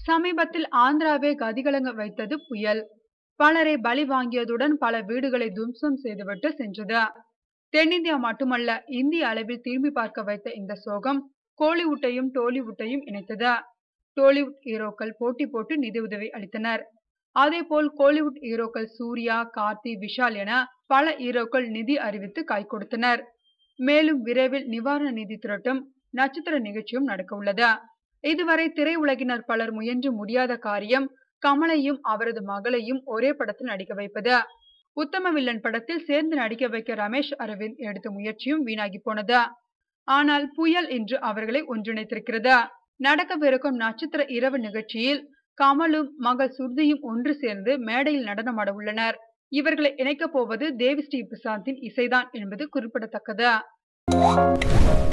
சமீபத்தில் ஆந்திராவை கதிகலங்க வைத்தது புயல் பலரை பலி வாங்கியதுடன் பல வீடுகளை தும்சம் செய்துவிட்டு சென்றது தென்னிந்தியா மட்டுமல்ல இந்திய அளவில் திரும்பி பார்க்க வைத்த இந்த சோகம் கோலிவுட்டையும் டோலிவுட்டையும் இணைத்தது டோலிவுட் ஹீரோக்கள் போட்டி போட்டு நிதி உதவி அளித்தனர் அதேபோல் கோலிவுட் ஹீரோக்கள் சூர்யா கார்த்தி விஷால் என பல ஹீரோக்கள் நிதி அறிவித்து கை கொடுத்தனர் மேலும் விரைவில் நிவாரண நிதி திரட்டும் நட்சத்திர நிகழ்ச்சியும் நடக்க உள்ளது இதுவரை திரையுலகினர் பலர் முயன்று முடியாத காரியம் கமலையும் அவரது மகளையும் ஒரே படத்தில் நடிக்க வைப்பது உத்தம வில்லன் படத்தில் சேர்ந்து நடிக்க வைக்க ரமேஷ் அரவிந்த் எடுத்த முயற்சியும் வீணாகி போனது ஆனால் புயல் இன்று அவர்களை ஒன்றிணைத்திருக்கிறது நடக்கவிருக்கும் நட்சத்திர இரவு நிகழ்ச்சியில் கமலும் மகள் சுருதியும் ஒன்று சேர்ந்து மேடையில் நடனமாட உள்ளனர் இவர்களை இணைக்கப் போவது தேவி ஸ்ரீ பிரசாந்தின் இசைதான் என்பது குறிப்பிடத்தக்கது